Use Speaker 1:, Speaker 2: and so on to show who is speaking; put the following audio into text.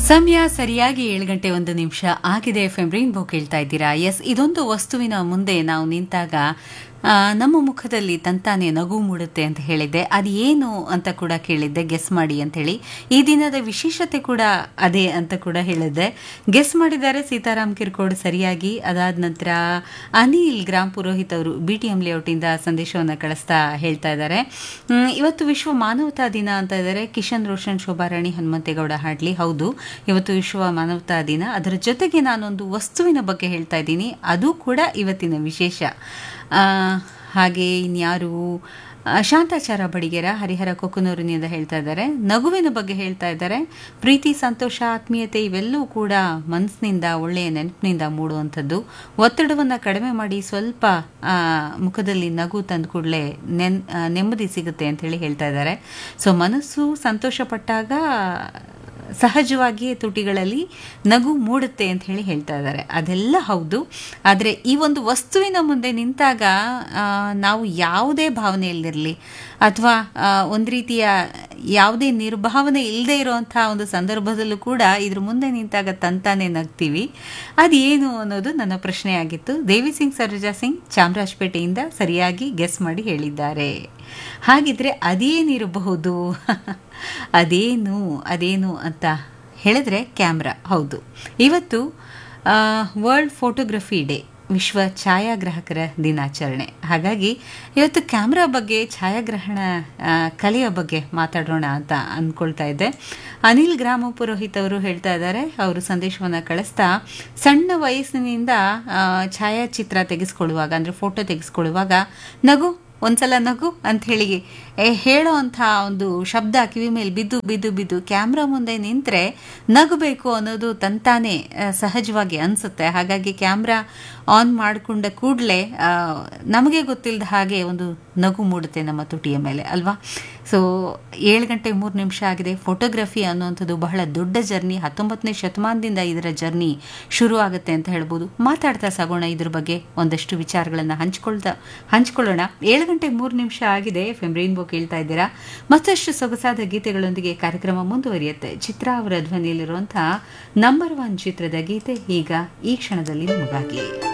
Speaker 1: ಸಮಯ ಸರಿಯಾಗಿ ಏಳು ಗಂಟೆ ಒಂದು ನಿಮಿಷ ಆಗಿದೆ ಎಫ್ ಎಂ ರೈನ್ಬೋ ಕೇಳ್ತಾ ಇದ್ದೀರಾ ಎಸ್ ಇದೊಂದು ವಸ್ತುವಿನ ಮುಂದೆ ನಾವು ನಿಂತಾಗ ಆ, ನಮ್ಮ ಮುಖದಲ್ಲಿ ತಂತಾನೆ ನಗು ಮೂಡುತ್ತೆ ಅಂತ ಹೇಳಿದ್ದೆ ಅದು ಏನು ಅಂತ ಕೂಡ ಕೇಳಿದ್ದೆ ಗೆಸ್ ಮಾಡಿ ಅಂತ ಹೇಳಿ ಈ ದಿನದ ವಿಶೇಷತೆ ಕೂಡ ಅದೇ ಅಂತ ಕೂಡ ಹೇಳಿದ್ದೆ ಗೆಸ್ ಮಾಡಿದ್ದಾರೆ ಸೀತಾರಾಮ್ ಕಿರ್ಕೋಡ್ ಸರಿಯಾಗಿ ಅದಾದ ನಂತರ ಅನಿಲ್ ಗ್ರಾಮ್ ಪುರೋಹಿತ್ ಅವರು ಬಿ ಟಿ ಎಂ ಲೇಔಟಿಂದ ಸಂದೇಶವನ್ನು ಕಳಿಸ್ತಾ ಹೇಳ್ತಾ ಇದ್ದಾರೆ ಹ್ಮ್, ಇವತ್ತು ವಿಶ್ವ ಮಾನವತಾ ದಿನ ಅಂತ ಇದ್ದಾರೆ ಕಿಶನ್ ರೋಷನ್ ಶೋಭಾರಾಣಿ ಹನುಮಂತೇಗೌಡ ಹಾಡ್ಲಿ ಹೌದು ಇವತ್ತು ವಿಶ್ವ ಮಾನವತಾ ದಿನ ಅದರ ಜೊತೆಗೆ ನಾನೊಂದು ವಸ್ತುವಿನ ಬಗ್ಗೆ ಹೇಳ್ತಾ ಇದ್ದೀನಿ ಅದು ಕೂಡ ಇವತ್ತಿನ ವಿಶೇಷ ಆ, ಹಾಗೆ ಇನ್ಯಾರು ಆ, ಶಾಂತಾಚಾರ ಬಡಿಗೆರ ಹರಿಹರ ಕೊಕ್ಕನೂರಿನಿಂದ ಹೇಳ್ತಾ ಇದ್ದಾರೆ ನಗುವಿನ ಬಗ್ಗೆ ಹೇಳ್ತಾ ಇದ್ದಾರೆ ಪ್ರೀತಿ ಸಂತೋಷ ಆತ್ಮೀಯತೆ ಇವೆಲ್ಲವೂ ಕೂಡ ಮನಸ್ಸಿನಿಂದ ಒಳ್ಳೆಯ ನೆನಪಿನಿಂದ ಮೂಡುವಂಥದ್ದು ಒತ್ತಡವನ್ನು ಕಡಿಮೆ ಮಾಡಿ ಸ್ವಲ್ಪ ಆ, ಮುಖದಲ್ಲಿ ನಗು ತಂದು ಕೂಡಲೇ ನೆನ್ ಆ, ನೆಮ್ಮದಿ ಸಿಗುತ್ತೆ ಅಂತ ಹೇಳಿ ಹೇಳ್ತಾ ಇದ್ದಾರೆ ಸೊ ಮನಸ್ಸು ಸಂತೋಷಪಟ್ಟಾಗ ಸಹಜವಾಗಿಯೇ ತುಟಿಗಳಲ್ಲಿ ನಗು ಮೂಡುತ್ತೆ ಅಂತ ಹೇಳಿ ಹೇಳ್ತಾ ಇದ್ದಾರೆ ಅದೆಲ್ಲ ಹೌದು ಆದರೆ ಈ ಒಂದು ವಸ್ತುವಿನ ಮುಂದೆ ನಿಂತಾಗ ಆ, ನಾವು ಯಾವುದೇ ಭಾವನೆಯಲ್ಲಿರಲಿ ಅಥವಾ ಒಂದು ರೀತಿಯ ಯಾವುದೇ ನಿರ್ಭಾವನೆ ಇಲ್ಲದೆ ಇರುವಂಥ ಒಂದು ಸಂದರ್ಭದಲ್ಲೂ ಕೂಡ ಇದ್ರ ಮುಂದೆ ನಿಂತಾಗ ತಂತಾನೆ ನಗ್ತೀವಿ ಅದೇನು ಅನ್ನೋದು ನನ್ನ ಪ್ರಶ್ನೆ ಆಗಿತ್ತು ದೇವಿ ಸಿಂಗ್ ಸರ್ಜಾ ಸಿಂಗ್ ಚಾಮರಾಜಪೇಟೆಯಿಂದ ಸರಿಯಾಗಿ ಗೆಸ್ ಮಾಡಿ ಹೇಳಿದ್ದಾರೆ ಹಾಗಿದ್ರೆ ಅದೇನಿರಬಹುದು ಅದೇನು ಅದೇನು ಅಂತ ಹೇಳಿದ್ರೆ ಕ್ಯಾಮ್ರಾ ಹೌದು ಇವತ್ತು ವರ್ಲ್ಡ್ ಫೋಟೋಗ್ರಫಿ ಡೇ ವಿಶ್ವ ಛಾಯಾಗ್ರಾಹಕರ ದಿನಾಚರಣೆ ಹಾಗಾಗಿ ಇವತ್ತು ಕ್ಯಾಮ್ರಾ ಬಗ್ಗೆ ಛಾಯಾಗ್ರಹಣ ಆ, ಕಲೆಯ ಬಗ್ಗೆ ಮಾತಾಡೋಣ ಅಂತ ಅಂದ್ಕೊಳ್ತಾ ಇದ್ದೆ ಅನಿಲ್ ಗ್ರಾಮ ಪುರೋಹಿತ್ ಅವರು ಹೇಳ್ತಾ ಇದ್ದಾರೆ ಅವರು ಸಂದೇಶವನ್ನು ಕಳಿಸ್ತಾ ಸಣ್ಣ ವಯಸ್ಸಿನಿಂದ ಆ, ಛಾಯಾಚಿತ್ರ ತೆಗೆಸ್ಕೊಳ್ಳುವಾಗ ಅಂದರೆ ಫೋಟೋ ತೆಗೆಸ್ಕೊಳ್ಳುವಾಗ ನಗು ಒಂದ್ಸಲ ನಗು ಅಂತ ಹೇಳಿ ಏ, ಹೇಳೋ ಅಂಥ ಒಂದು ಶಬ್ದ ಕಿವಿ ಮೇಲೆ ಬಿದ್ದು ಬಿದ್ದು ಬಿದ್ದು ಕ್ಯಾಮ್ರಾ ಮುಂದೆ ನಿಂತರೆ ನಗಬೇಕು ಅನ್ನೋದು ತಂತಾನೆ ಆ, ಸಹಜವಾಗಿ ಅನಿಸುತ್ತೆ ಹಾಗಾಗಿ ಕ್ಯಾಮ್ರಾ ಆನ್ ಮಾಡಿಕೊಂಡ ಕೂಡಲೇ ನಮಗೆ ಗೊತ್ತಿಲ್ಲದ ಹಾಗೆ ಒಂದು ನಗು ಮೂಡುತ್ತೆ ನಮ್ಮ ತುಟಿಯ ಮೇಲೆ ಅಲ್ವಾ ಸೊ ಏಳು ಗಂಟೆ ಮೂರು ನಿಮಿಷ ಆಗಿದೆ ಫೋಟೋಗ್ರಫಿ ಅನ್ನುವಂಥದ್ದು ಬಹಳ ದೊಡ್ಡ ಜರ್ನಿ ಹತ್ತೊಂಬತ್ತನೇ ಶತಮಾನದಿಂದ ಇದರ ಜರ್ನಿ ಶುರು ಆಗುತ್ತೆ ಅಂತ ಹೇಳ್ಬೋದು ಮಾತಾಡ್ತಾ ಸಾಗೋಣ ಇದ್ರ ಬಗ್ಗೆ ಒಂದಷ್ಟು ವಿಚಾರಗಳನ್ನು ಹಂಚ್ಕೊಳ್ತಾ ಹಂಚ್ಕೊಳ್ಳೋಣ ಏಳು ಗಂಟೆ ಮೂರು ನಿಮಿಷ ಆಗಿದೆ ಎಫ್ ಎಂ ರೈನ್ಬೋ ಕೇಳ್ತಾ ಇದ್ದೀರಾ ಮತ್ತಷ್ಟು ಸೊಗಸಾದ ಗೀತೆಗಳೊಂದಿಗೆ ಕಾರ್ಯಕ್ರಮ ಮುಂದುವರಿಯುತ್ತೆ ಚಿತ್ರ ಅವರ ಧ್ವನಿಯಲ್ಲಿರುವಂತಹ ನಂಬರ್ ಒನ್ ಚಿತ್ರದ ಗೀತೆ ಈಗ ಈ ಕ್ಷಣದಲ್ಲಿ ನಿಮಗಾಗಿ